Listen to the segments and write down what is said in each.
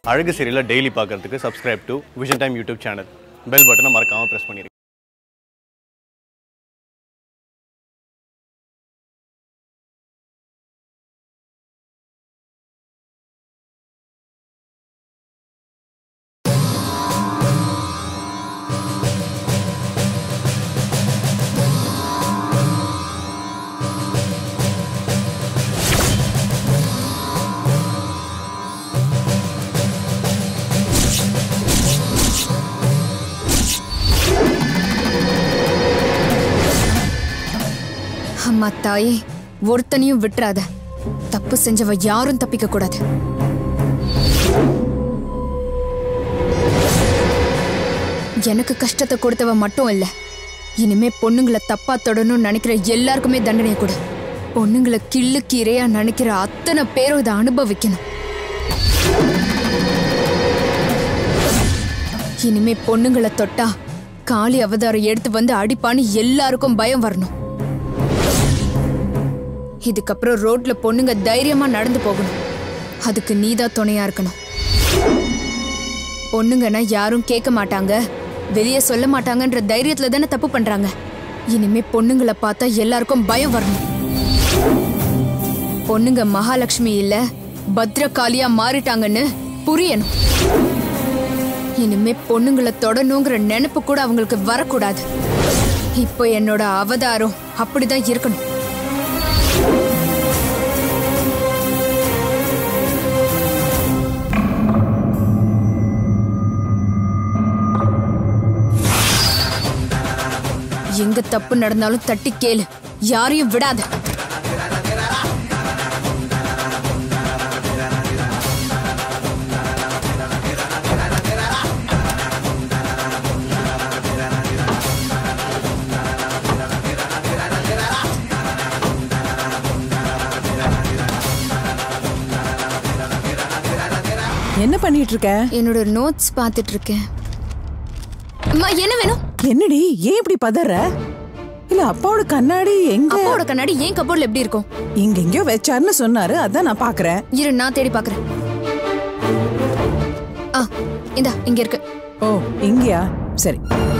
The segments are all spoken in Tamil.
அழகு சீரியலை டெய்லி பார்க்கறதுக்கு subscribe to Vision Time YouTube channel bell பட்டனை மறக்காமல் ப்ரெஸ் பண்ணிடுங்க அம்மா தாயே ஒருத்தனையும் விட்டுறாத தப்பு செஞ்சவ யாரும் தப்பிக்க கூடாது எனக்கு கஷ்டத்தை கொடுத்தவ மட்டும் இல்ல இனிமே பொண்ணுங்களை தப்பா தொடணும்னு நினைக்கிற எல்லாருக்குமே தண்டனை கொடு பொண்ணுங்களை கிள்ளுக்கு இரையா நினைக்கிற அத்தனை பேரும் இதை அனுபவிக்கணும் இனிமே பொண்ணுங்களை தொட்டா காளி அவதாரம் எடுத்து வந்து அடிப்பான்னு எல்லாருக்கும் பயம் வரணும் இதுக்கப்புறம் ரோட்ல பொண்ணுங்க தைரியமா நடந்து போகணும் அதுக்கு நீதான் துணையா இருக்கணும் பொண்ணுங்கன்னா யாரும் கேட்க மாட்டாங்க வெளியே சொல்ல மாட்டாங்கன்ற தைரியத்துல தானே தப்பு பண்றாங்க இனிமே பொண்ணுங்களை பார்த்தா எல்லாருக்கும் பயம் வரணும் பொண்ணுங்க மகாலட்சுமி இல்ல பத்ரகாளியா மாறிட்டாங்கன்னு புரியணும் இனிமே பொண்ணுங்களை தொடணுங்கிற நினைப்பு கூட அவங்களுக்கு வரக்கூடாது இப்போ என்னோட அவதாரம் அப்படிதான் இருக்கணும் எங்க தப்பு நடந்தாலும் தட்டி கேளு யாரையும் விடாத என்ன பண்ணிட்டு இருக்க என்னோட நோட்ஸ் பார்த்துட்டு இருக்கேன் அம்மா என்ன வேணும் என்னடி ஏன் இப்படி பதற இல்ல அப்பாவோட கண்ணாடி எங்க அப்பாவோட கண்ணாடி ஏன் கபோர்ட்ல எப்படி இருக்கும் இங்க எங்கேயோ வச்சாருன்னு சொன்னாரு அதான் நான் பாக்குறேன் இரு நான் தேடி பார்க்கறேன் ஆ இந்தா இங்க இருக்கு ஓ இங்கயா சரி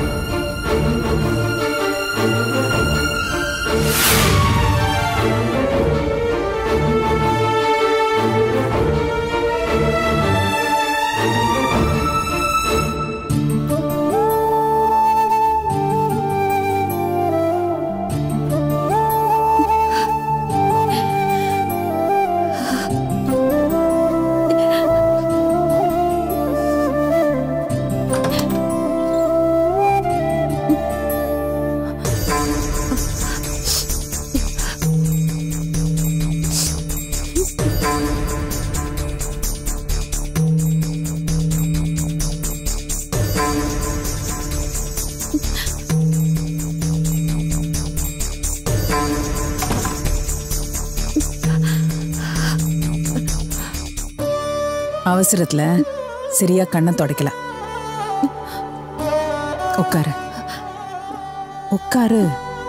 அவசரத்துல சரியா கண்ணை தொடக்கல உட்காரு உட்காரு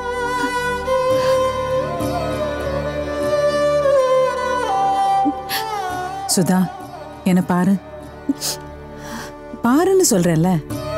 சுதா என்ன பாரு பாருன்னு சொல்றேன்ல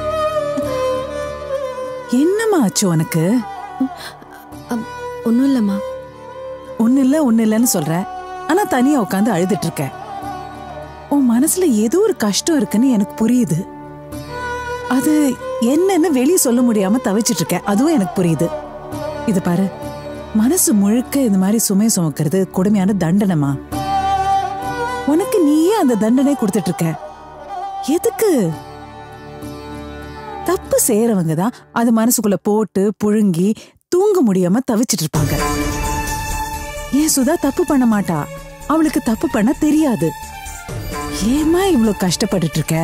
என்னம்மா ஆச்சு உனக்கு ஒன்றும் இல்லைம்மா ஒண்ணு இல்ல ஒண்ணு இல்லைன்னு சொல்ற ஆனா தனியா உட்காந்து அழுதுட்டு இருக்க உன் மனசுல ஏதோ ஒரு கஷ்டம் இருக்குன்னு எனக்கு புரியுது அது என்னன்னு வெளியே சொல்ல முடியாம தவிச்சிட்டு இருக்க அதுவும் எனக்கு புரியுது இது பாரு மனசு முழுக்க இந்த மாதிரி சுமை சுமக்கிறது கொடுமையான தண்டனைமா உனக்கு நீயே அந்த தண்டனை கொடுத்துட்டு இருக்க எதுக்கு தப்பு செய்யறவங்க தான் அது மனசுக்குள்ள போட்டு புழுங்கி தூங்க முடியாம தவிச்சிட்டு இருப்பாங்க ஏன் சுதா தப்பு பண்ண மாட்டா அவளுக்கு தப்பு பண்ண தெரியாது ஏமா இவ்ளோ கஷ்டப்பட்டுட்டு இருக்க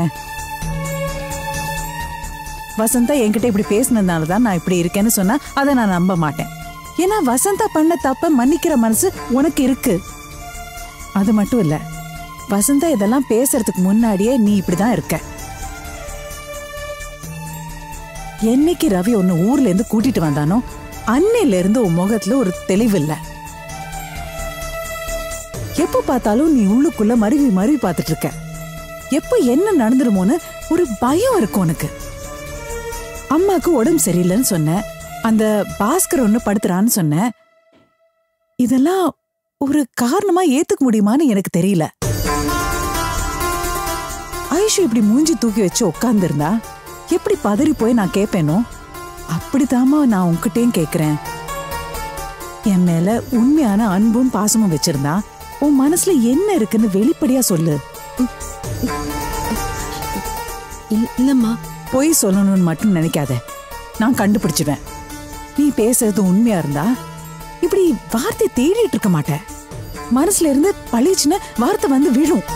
வசந்தா என்கிட்ட இப்படி பேசினதுனால தான் நான் இப்படி இருக்கேன்னு சொன்னா அதை நான் நம்ப மாட்டேன் ஏன்னா வசந்தா பண்ண தப்ப மன்னிக்கிற மனசு உனக்கு இருக்கு அது மட்டும் இல்ல வசந்தா இதெல்லாம் பேசுறதுக்கு முன்னாடியே நீ இப்படிதான் இருக்க என்னைக்கு ரவி உன்னை ஊர்ல இருந்து கூட்டிட்டு வந்தானோ அன்னையில இருந்து உன் முகத்துல ஒரு தெளிவு இல்ல எப்ப பார்த்தாலும் நீ உள்ளுக்குள்ள மருவி மருவி பார்த்துட்டு இருக்க எப்ப என்ன நடந்துருமோன்னு ஒரு பயம் இருக்கும் உனக்கு அம்மாக்கு உடம்பு சரியில்லைன்னு சொன்னேன் அந்த பாஸ்கர் ஒண்ணு படுத்துறான்னு சொன்னேன் இதெல்லாம் ஒரு காரணமா ஏத்துக்க முடியுமான்னு எனக்கு தெரியல ஐஷு இப்படி மூஞ்சி தூக்கி வச்சு உட்கார்ந்திருந்தா எப்படி பதறி போய் நான் கேட்பேனோ அப்படித்தாம்மா நான் உன்கிட்டயும் கேக்குறேன் என் மேல உண்மையான அன்பும் பாசமும் வச்சிருந்தா உன் மனசுல என்ன இருக்குன்னு வெளிப்படையா சொல்லு இல்- இல்லம்மா பொய் சொல்லணும்னு மட்டும் நினைக்காத நான் கண்டுபிடிச்சிடுவேன் நீ பேசுறது உண்மையா இருந்தா இப்படி வார்த்தை தேடிட்டு இருக்க மாட்ட மனசுல இருந்து பளிச்சுன்னு வார்த்தை வந்து விழும்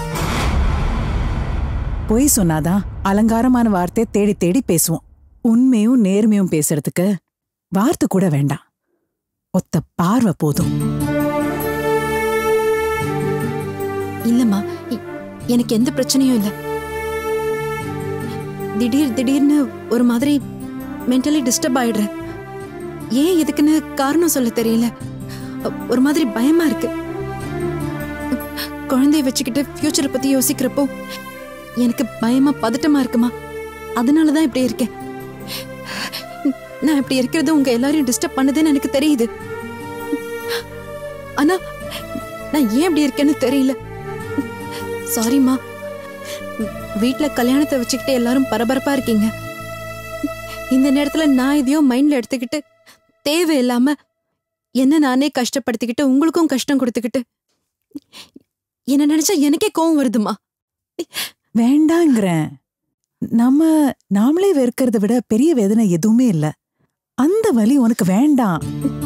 பொய் சொன்னாதான் அலங்காரமான வார்த்தையை தேடி தேடி பேசுவோம் உண்மையும் நேர்மையும் பேசுறதுக்கு வார்த்தை கூட வேண்டாம் ஒத்த பார்வை போதும் இல்லம்மா இ- எனக்கு எந்த பிரச்சனையும் இல்ல திடீர் திடீர்னு ஒரு மாதிரி மென்டலி டிஸ்டர்ப் ஆயிடுறேன் ஏன் எதுக்குன்னு காரணம் சொல்ல தெரியல அ- ஒரு மாதிரி பயமா இருக்கு குழந்தைய வச்சுக்கிட்டு ஃபியூச்சரை பத்தி யோசிக்கிறப்போ எனக்கு பயமா பதட்டமா இருக்குமா அதனால தான் இப்படி இருக்கேன் நான் இப்படி இருக்கிறது உங்க எல்லாரையும் டிஸ்டர்ப் பண்ணுதுன்னு எனக்கு தெரியுது ஆனா நான் ஏன் இப்படி இருக்கேன்னு தெரியல சாரிம்மா வீட்ல கல்யாணத்தை வச்சுக்கிட்டு எல்லாரும் பரபரப்பா இருக்கீங்க இந்த நேரத்துல நான் இதையோ மைண்ட்ல எடுத்துக்கிட்டு தேவையில்லாம என்ன நானே கஷ்டப்படுத்திக்கிட்டு உங்களுக்கும் கஷ்டம் கொடுத்துக்கிட்டு என்ன நினைச்சா எனக்கே கோவம் வருதுமா வேண்டாங்கிறேன் நம்ம நாமளே வெறுக்கிறத விட பெரிய வேதனை எதுவுமே இல்ல அந்த வலி உனக்கு வேண்டாம்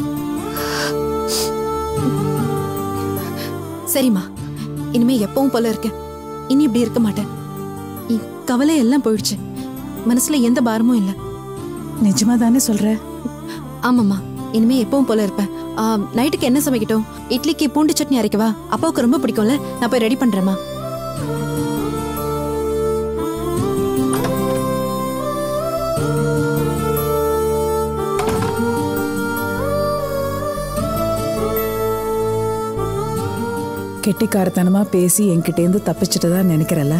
சரிம்மா இனிமே எப்பவும் போல இருக்கேன் இனி இப்படி இருக்க மாட்டேன் என் கவலை எல்லாம் போயிடுச்சு மனசுல எந்த பாரமும் இல்ல நிஜமா தானே சொல்ற ஆமாம்மா இனிமே எப்பவும் போல இருப்பேன் ஆ, நைட்டுக்கு என்ன சமைக்கட்டும் இட்லிக்கு பூண்டு சட்னி அரைக்கவா அப்பாவுக்கு ரொம்ப பிடிக்கும்ல நான் போய் ரெடி பண்றேம்மா கெட்டிக்காரத்தனமா பேசி என்கிட்டேருந்து தப்பிச்சிட்டதா நினைக்கிறல்ல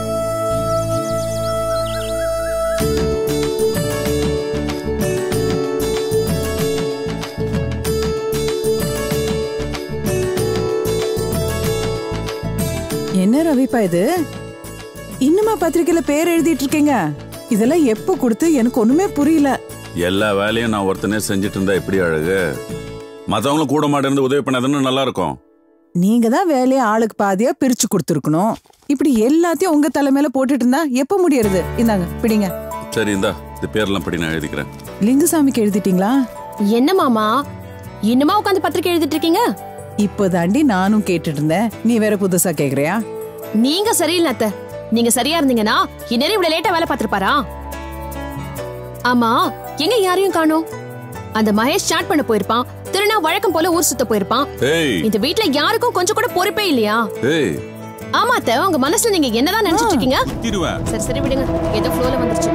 என்ன ரவிப்பா இது இன்னுமா பத்திரிக்கையில பேர் எழுதிட்டு இருக்கீங்க இதெல்லாம் எப்போ கொடுத்து எனக்கு ஒண்ணுமே புரியல எல்லா வேலையும் நான் ஒருத்தனே செஞ்சுட்டு இருந்தா எப்படி அழகு மத்தவங்களும் கூட மாட்டேருந்து உதவி பண்ணாதானே நல்லா இருக்கும் நீங்க தான் வேலையை ஆளுக்கு பாதியா பிரிச்சு கொடுத்துருக்கணும் இப்படி எல்லாத்தையும் உங்க தலைமையில போட்டுட்டு இருந்தா எப்ப முடியறது இந்தாங்க பிடிங்க சரி இந்தா இது பேர்லாம் படி நான் எழுதிக்கிறேன் லிங்குசாமிக்கு எழுதிட்டீங்களா என்ன மாமா இன்னுமா உட்காந்து பத்திரிக்கை எழுதிட்டு இருக்கீங்க இப்போதாண்டி நானும் கேட்டுட்டு இருந்தேன் நீ வேற புதுசா கேக்குறியா நீங்க சரியில்லை அத்தை நீங்க சரியா இருந்தீங்கன்னா இந்நேரம் இவ்வளவு லேட்டா வேலை பார்த்திருப்பாரா ஆமா எங்க யாரையும் காணோம் அந்த மகேஷ் சாட் பண்ண போயிருப்பான் திருநா வழக்கம் போல ஊர் சுத்த போயிருப்பான் ஏய் இந்த வீட்ல யாருக்கும் கொஞ்சம் கூட பொறுப்பே இல்லையா ஏய் ஆமா அத்தை உங்க மனசுல நீங்க என்னதான் நினைச்சிட்டு இருக்கீங்க திருவேன் சரி சரி விடுங்க ஏதோ ஃப்ளோல வந்துருச்சு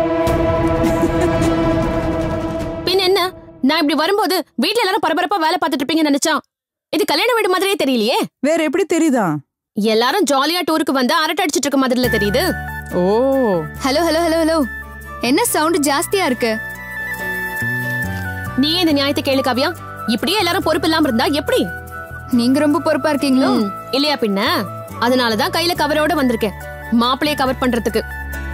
பின் என்ன நான் இப்படி வரும்போது வீட்ல எல்லாரும் பரபரப்பா வேலை பார்த்துட்டு இருப்பீங்கன்னு நினைச்சா இது கல்யாண வீடு மாதிரியே தெரியலையே வேற எப்படி தெரியுதா எல்லாரும் ஜாலியா டூருக்கு வந்து அரட்டை அடிச்சிட்டு இருக்க மாதிரில தெரியுது oh hello hello hello hello என்ன சவுண்ட் ஜாஸ்தியா இருக்கு நீயே இந்த நியாயத்தை கேளு காவியா இப்படியே எல்லாரும் பொறுப்பு இல்லாம இருந்தா எப்படி நீங்க ரொம்ப பொறுப்பா இருக்கீங்களோ ம், இல்லையா பின்ன அதனாலதான் கையில கவரோட வந்திருக்கேன் மாப்பிளைய கவர் பண்றதுக்கு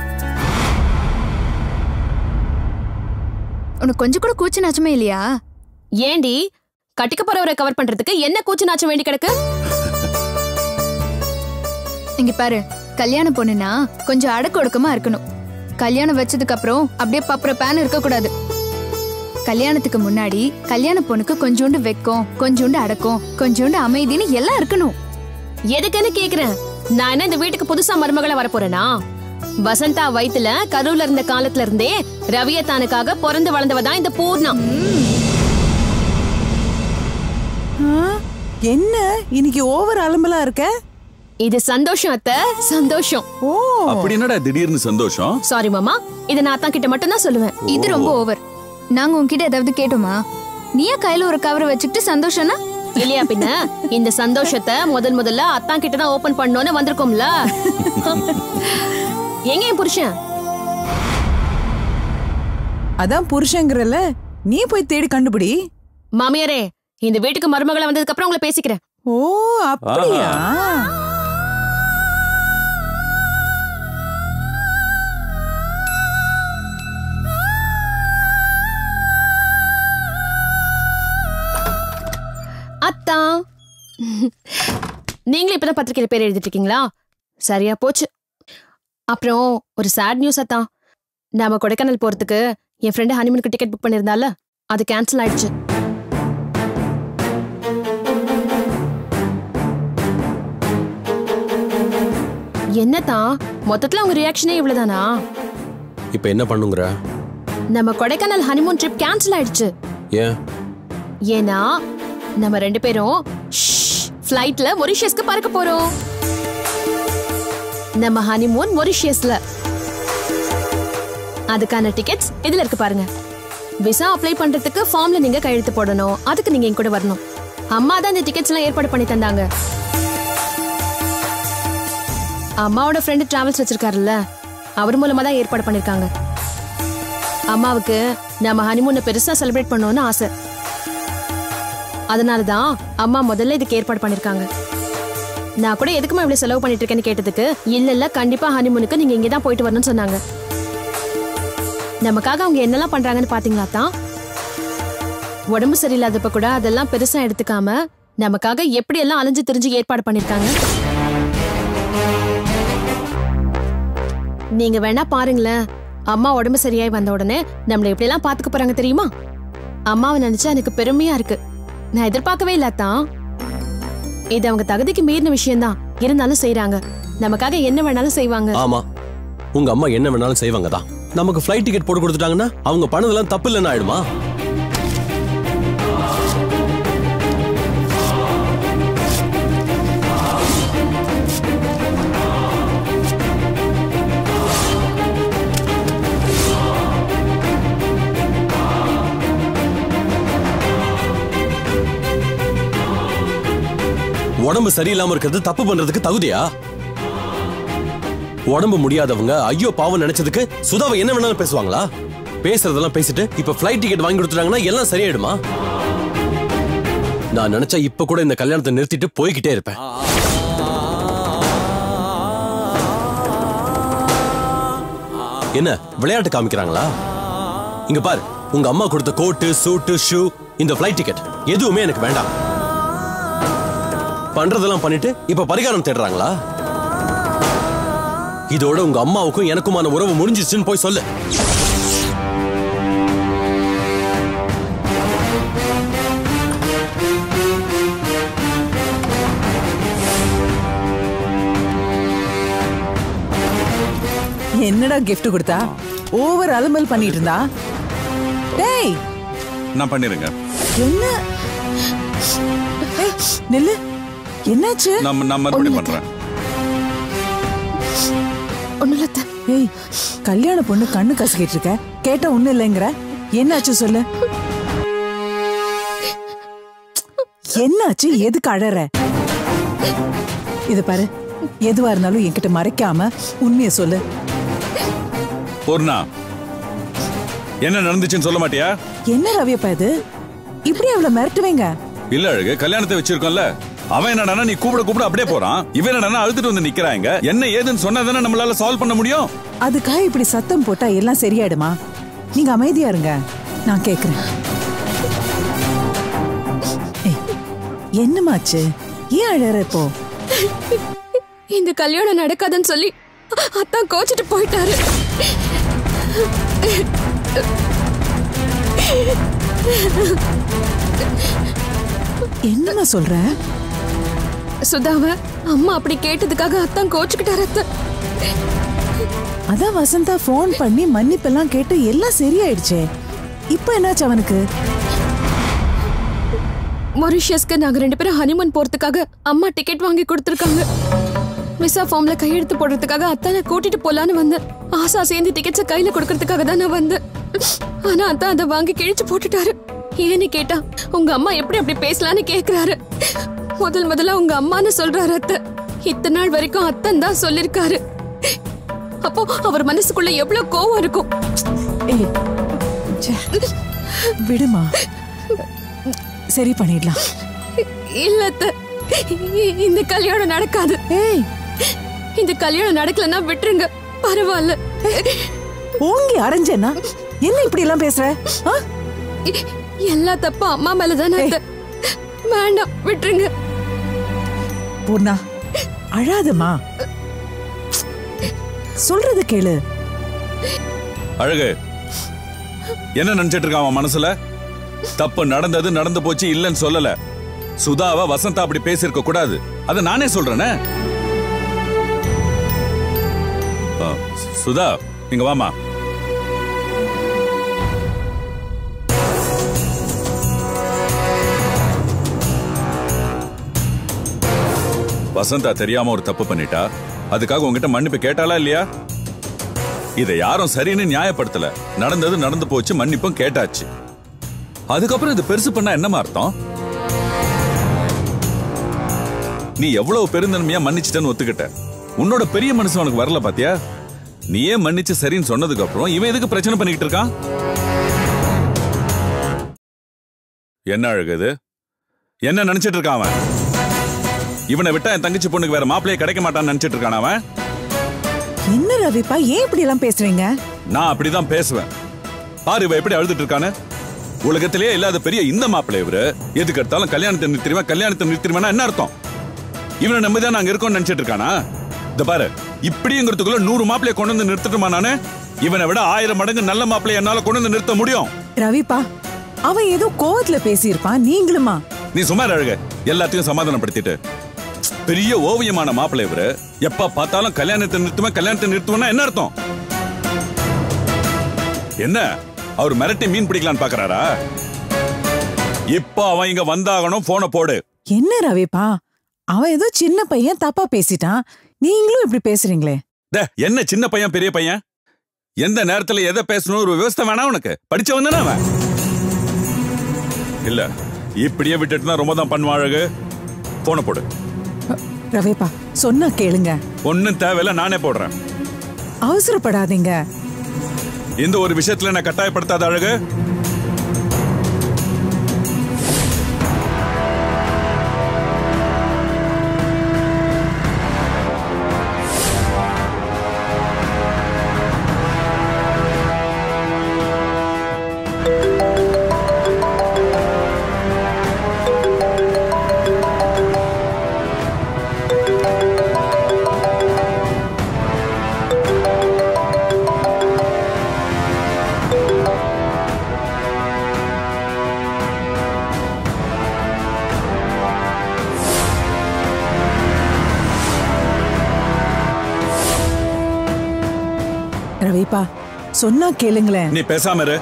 உனக்கு கொஞ்சம் கூட கூச்ச நாச்சமே இல்லையா ஏண்டி கட்டிக்க போறவரை கவர் பண்றதுக்கு என்ன கூச்சு நாச்சம் வேண்டி கிடக்கு இங்க பாரு கல்யாண பொண்ணுனா கொஞ்சம் அடக்க ஒடுக்கமா இருக்கணும் கல்யாணம் வச்சதுக்கு அப்புறம் அப்படியே பப்புற பேன் இருக்க கூடாது கல்யாணத்துக்கு முன்னாடி கல்யாண பொண்ணுக்கு கொஞ்சோண்டு வெக்கம் கொஞ்சோண்டு அடக்கம் கொஞ்சோண்டு அமைதின்னு எல்லாம் இருக்கணும் எதுக்குன்னு கேக்குறேன் நான் என்ன இந்த வீட்டுக்கு புதுசா மருமகளா வரப்போறேனா வசந்தா வயித்துல கருவுல இருந்த காலத்துல இருந்தே ரவியத்தானுக்காக பிறந்து வளர்ந்தவ தான் இந்த பூர்ணா ஆ, என்ன இன்னைக்கு ஓவர் அலம்பலா இருக்க இது சந்தோஷம் அத்த சந்தோஷம் ஓ அப்படி என்னடா திடீர்னு சந்தோஷம் சாரி மாமா இதை நான் அத்தான் கிட்ட மட்டும் தான் சொல்லுவேன் இது ரொம்ப ஓவர் நாங்க உன்கிட்ட ஏதாவது கேட்டோமா நீயே கையில ஒரு கவரை வச்சுக்கிட்டு சந்தோஷம்னா இல்லையா பின்ன இந்த சந்தோஷத்தை முதல் முதல்ல அத்தான் கிட்ட தான் ஓபன் பண்ணோன்னு வந்திருக்கோம்ல எங்க என் புருஷன் அதான் புருஷங்கிறல நீ போய் தேடி கண்டுபிடி மாமியாரே இந்த வீட்டுக்கு மருமகளை வந்ததுக்கு அப்புறம் உங்களை பேசிக்கிறேன் ஓ அப்படியா அத்தா நீங்களும் இப்பதான் பத்திரிக்கையில பேர் எழுதிட்டு இருக்கீங்களா சரியா போச்சு அப்புறம் ஒரு சேட் நியூஸ் அத்தா நாம கொடைக்கானல் போறதுக்கு என் ஃப்ரெண்டு ஹனிமூனுக்கு டிக்கெட் புக் பண்ணியிருந்தால அது கேன்சல் ஆயிடுச்சு என்னதான் மொத்தத்துல உங்க ரியாக்ஷனே இவ்வளவுதானா இப்ப என்ன பண்ணுங்கிற நம்ம கொடைக்கானல் ஹனிமூன் ட்ரிப் கேன்சல் ஆயிடுச்சு ஏன் ஏன்னா நம்ம ரெண்டு பேரும் ஃப்ளைட்ல மொரிஷியஸ்க்கு பறக்க போறோம் நம்ம ஹனிமூன் மொரிஷியஸ்ல அதுக்கான டிக்கெட்ஸ் இதுல இருக்கு பாருங்க விசா அப்ளை பண்றதுக்கு ஃபார்ம்ல நீங்க கையெழுத்து போடணும் அதுக்கு நீங்க என் கூட வரணும் அம்மா தான் இந்த டிக்கெட்ஸ் எல்லாம் ஏற்பாடு பண்ணி தந்தாங்க அம்மாவோட ஃப்ரெண்டு டிராவல்ஸ் வச்சிருக்காருல்ல அவர் மூலமா தான் ஏற்பாடு பண்ணிருக்காங்க அம்மாவுக்கு நம்ம ஹனிமூனை பெருசா செலிப்ரேட் பண்ணணும்னு ஆசை அதனால தான் அம்மா முதல்ல இதுக்கு ஏற்பாடு பண்ணிருக்காங்க நான் கூட எதுக்குமா இவ்வளவு செலவு பண்ணிட்டு இருக்கேன்னு கேட்டதுக்கு இல்ல இல்ல கண்டிப்பா ஹனிமூனுக்கு நீங்க இங்க தான் போயிட்டு வரணும்னு சொன்னாங்க நமக்காக அவங்க என்னெல்லாம் பண்றாங்கன்னு பாத்தீங்களா தான் உடம்பு சரியில்லாதப்ப கூட அதெல்லாம் பெருசா எடுத்துக்காம நமக்காக எப்படி எல்லாம் அலைஞ்சு திரிஞ்சு ஏற்பாடு பண்ணிருக்காங்க நீங்க வேணா பாருங்களேன் அம்மா உடம்பு சரியாய் வந்த உடனே நம்மள எப்படி எல்லாம் பாத்துக்க போறாங்க தெரியுமா அம்மாவை நினைச்சா எனக்கு பெருமையா இருக்கு நான் எதிர்பார்க்கவே இல்ல தான் இது அவங்க தகுதிக்கு மீறின விஷயம்தான் இருந்தாலும் செய்றாங்க நமக்காக என்ன வேணாலும் செய்வாங்க ஆமா உங்க அம்மா என்ன வேணாலும் செய்வாங்க தான் நமக்கு ஃப்ளைட் டிக்கெட் போட்டு கொடுத்துட்டாங்கன்னா அவங்க பண்ணதெல்லாம் தப்பு இல்லைன்னு ஆயிடுமா உடம்பு சரியில்லாம இருக்கிறது தப்பு பண்றதுக்கு தகுதியா உடம்பு முடியாதவங்க ஐயோ பாவம் நினைச்சதுக்கு சுதாவை என்ன வேணாலும் பேசுவாங்களா பேசுறதெல்லாம் பேசிட்டு இப்ப ஃப்ளைட் டிக்கெட் வாங்கி கொடுத்துட்டாங்கன்னா எல்லாம் சரியாயிடுமா நான் நினைச்சா இப்ப கூட இந்த கல்யாணத்தை நிறுத்திட்டு போய்கிட்டே இருப்பேன் என்ன விளையாட்டு காமிக்கிறாங்களா இங்க பாரு உங்க அம்மா கொடுத்த கோட்டு சூட்டு ஷூ இந்த ஃப்ளைட் டிக்கெட் எதுவுமே எனக்கு வேண்டாம் பண்றதெல்லாம் பண்ணிட்டு இப்ப பரிகாரம் தேடுறாங்களா இதோட உங்க அம்மாவுக்கும் எனக்குமான உறவு முடிஞ்சிருச்சுன்னு போய் சொல்லு என்னடா gift கொடுத்தா ஓவர் அலம்பல் பண்ணிட்டு இருந்தா டேய் நான் பண்ணிருங்க என்ன ஏய், நில்லு என்னாச்சு நான் நான் மறுபடியும் பண்றேன் ஒண்ணும் இல்ல அத்தை. ஏய் கல்யாண பொண்ணு கண்ணு கசக்கிட்டு இருக்க கேட்டா ஒண்ணு இல்லைங்கிற என்னாச்சு சொல்லு என்னாச்சு எதுக்கு அழற இது பாரு எதுவா இருந்தாலும் என்கிட்ட மறைக்காம உண்மையை சொல்லு பூர்ணா என்ன நடந்துச்சுன்னு சொல்ல மாட்டியா என்ன ரவியப்பா இது இப்படி அவளை மிரட்டுவீங்க இல்ல அழகு கல்யாணத்தை வச்சிருக்கோம்ல அவன் என்னடா நீ கூப்பிட கூப்பிட அப்படியே போறான் இவன் என்னடா அழுதுட்டு வந்து நிக்கிறாங்க என்ன ஏதுன்னு சொன்னா தானே நம்மளால சால்வ் பண்ண முடியும் அதுக்காக இப்படி சத்தம் போட்டா எல்லாம் சரியாயிடுமா நீங்க அமைதியா இருங்க நான் கேக்குறேன் ஏய், என்னமாச்சு ஏன் அழற இப்போ இந்த கல்யாணம் நடக்காதுன்னு சொல்லி அத்தான் கோச்சிட்டு போயிட்டாரு என்னம்மா சொல்ற சுதாவ அம்மா அப்படி கேட்டதுக்காக அத்தான் கோச்சுக்கிட்டாரு அத்தை அதான் வசந்தா ஃபோன் பண்ணி மன்னிப்பெல்லாம் கேட்டு எல்லாம் சரியாயிடுச்சே இப்போ என்னாச்சு அவனுக்கு மொரிஷியஸ்க்கு நாங்க ரெண்டு பேரும் ஹனிமூன் போறதுக்காக அம்மா டிக்கெட் வாங்கி கொடுத்துருக்காங்க விசா ஃபார்ம்ல கையெழுத்து போடுறதுக்காக அத்தானை கூட்டிட்டு போலான்னு வந்தேன் ஆசா சேர்ந்து டிக்கெட்ஸை கையில கொடுக்கறதுக்காக தான் நான் வந்தேன் ஆனா அத்தான் அதை வாங்கி கிழிச்சு போட்டுட்டாரு ஏன்னு கேட்டா உங்க அம்மா எப்படி அப்படி பேசலான்னு கேக்குறாரு முதல் முதல்ல உங்க அம்மான்னு சொல்றாரு அத்தை இத்தனை நாள் வரைக்கும் அத்தன் தான் சொல்லிருக்காரு அப்போ அவர் மனசுக்குள்ள எவ்வளவு கோவம் இருக்கும் ஏய் ச்சே, விடுமா சரி பண்ணிடலாம் இல்ல அத்தை. இ- இந்த கல்யாணம் நடக்காது ஏய் இந்த கல்யாணம் நடக்கலன்னா விட்டுருங்க பரவாயில்ல ஓங்கி அரைஞ்சேன்னா என்ன இப்படி எல்லாம் பேசுற ஆ? இ- எல்லா தப்பும் அம்மா மேலதானே அத்தை. வேண்டாம் விட்டுருங்க பூர்ணா அழாதம்மா சொல்றது கேளு அழகு என்ன நினைச்சிட்டு இருக்கான் அவன் மனசுல தப்பு நடந்தது நடந்து போச்சு இல்லைன்னு சொல்லல சுதாவ வசந்தா அப்படி பேசியிருக்க கூடாது அத நானே சொல்றேனே ஆ, சு- சுதா இங்க வாமா வசந்தா தெரியாம ஒரு தப்பு பண்ணிட்டா அதுக்காக உங்ககிட்ட மன்னிப்பு கேட்டாளா இல்லையா இதை யாரும் சரின்னு நியாயப்படுத்தல நடந்தது நடந்து போச்சு மன்னிப்பும் கேட்டாச்சு அதுக்கப்புறம் இது பெருசு பண்ணா என்னமா அர்த்தம் நீ எவ்வளவு பெருந்தன்மையா மன்னிச்சிட்டன்னு ஒத்துக்கிட்ட உன்னோட பெரிய மனசு உனக்கு வரல பாத்தியா நீயே மன்னிச்சு சரின்னு சொன்னதுக்கு அப்புறம் இவன் எதுக்கு பிரச்சனை பண்ணிக்கிட்டு இருக்கான் என்ன அழகு இது என்ன நினைச்சிட்டு இருக்கான் அவன் இவனை விட்டா என் தங்கச்சி பொண்ணுக்கு வேற மாப்பிள்ளையே கிடைக்க மாட்டான்னு நினைச்சிட்டு இருக்கான் அவன் என்ன ரவிப்பா ஏன் இப்படி எல்லாம் பேசுறீங்க நான் அப்படிதான் பேசுவேன் பாரு இவ எப்படி அழுதுட்டு இருக்கானு உலகத்திலேயே இல்லாத பெரிய இந்த மாப்பிள்ளை இவரு எதுக்கு எடுத்தாலும் கல்யாணத்தை நிறுத்திடுவேன் கல்யாணத்தை நிறுத்திடுவேன்னா என்ன அர்த்தம் இவனை நம்பிதான் நாங்க இருக்கோம்னு நினைச்சிட்டு இருக்கானா இந்த பாரு இப்படிங்கிறதுக்குள்ள நூறு மாப்பிள்ளைய கொண்டு வந்து நிறுத்தட்டுமா நானு இவனை விட ஆயிரம் மடங்கு நல்ல மாப்பிள்ளைய என்னால கொண்டு வந்து நிறுத்த முடியும் ரவிப்பா அவன் ஏதோ கோவத்துல பேசியிருப்பான் நீங்களுமா நீ சுமார் அழக எல்லாத்தையும் சமாதானப்படுத்திட்டு பெரிய ஓவியமான மாப்பிள்ளை இவரு எப்ப பார்த்தாலும் கல்யாணத்தை நிறுத்துவேன் கல்யாணத்தை நிறுத்துவேன்னா என்ன அர்த்தம் என்ன அவர் மிரட்டி மீன் பிடிக்கலான்னு பாக்குறாரா இப்போ அவன் இங்க வந்தாகணும் போனை போடு என்ன ரவிப்பா அவன் ஏதோ சின்ன பையன் தப்பா பேசிட்டான் நீங்களும் இப்படி பேசுறீங்களே டே, என்ன சின்ன பையன் பெரிய பையன் எந்த நேரத்துல எதை பேசணும் ஒரு விவசாய வேணா உனக்கு படிச்சவன் தானே அவன் இல்ல இப்படியே விட்டுட்டு தான் ரொம்ப தான் பண்ணுவான் அழகு போனை போடு ரவிப்பா சொன்னா கேளுங்க ஒன்னும் தேவையில்ல நானே போடுறேன் அவசரப்படாதீங்க இந்த ஒரு விஷயத்துல நான் கட்டாயப்படுத்தாத அழகு ரவிப்பா சொன்னா கேளுங்களேன் நீ பேசாம இரு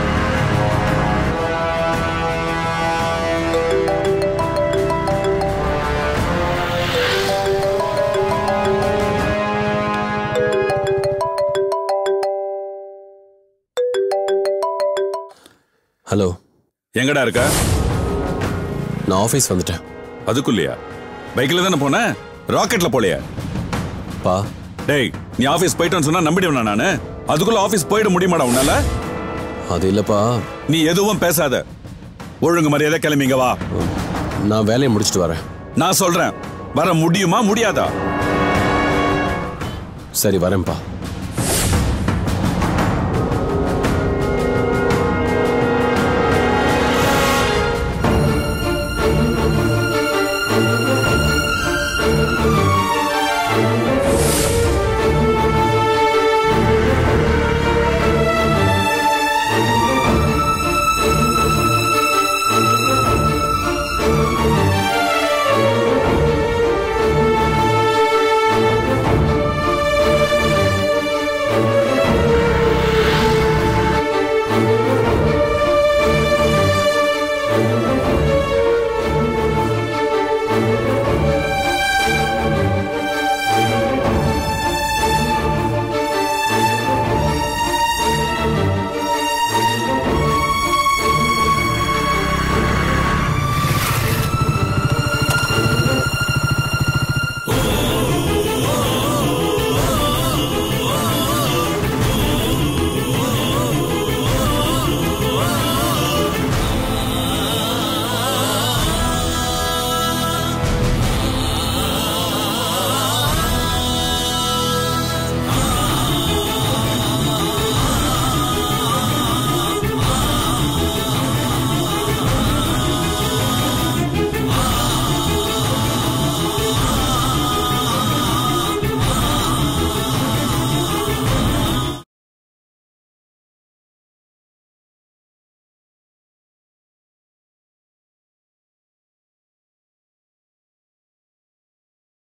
ஹலோ எங்கடா இருக்க நான் ஆஃபீஸ் வந்துட்டேன் அதுக்குள்ளயா பைக்ல தானே போன ராக்கெட்ல போலையா பா டேய் நீ ஆபீஸ் போயிட்டேன்னு சொன்னா நம்பிடுவேனா நானு அதுக்குள்ள ஆபீஸ் போயிட முடியுமாடா உன்னால அது இல்லப்பா நீ எதுவும் பேசாத ஒழுங்கு மரியாதை கிளம்பிங்க வா நான் வேலையை முடிச்சிட்டு வரேன் நான் சொல்றேன் வர முடியுமா முடியாதா சரி வரேன்ப்பா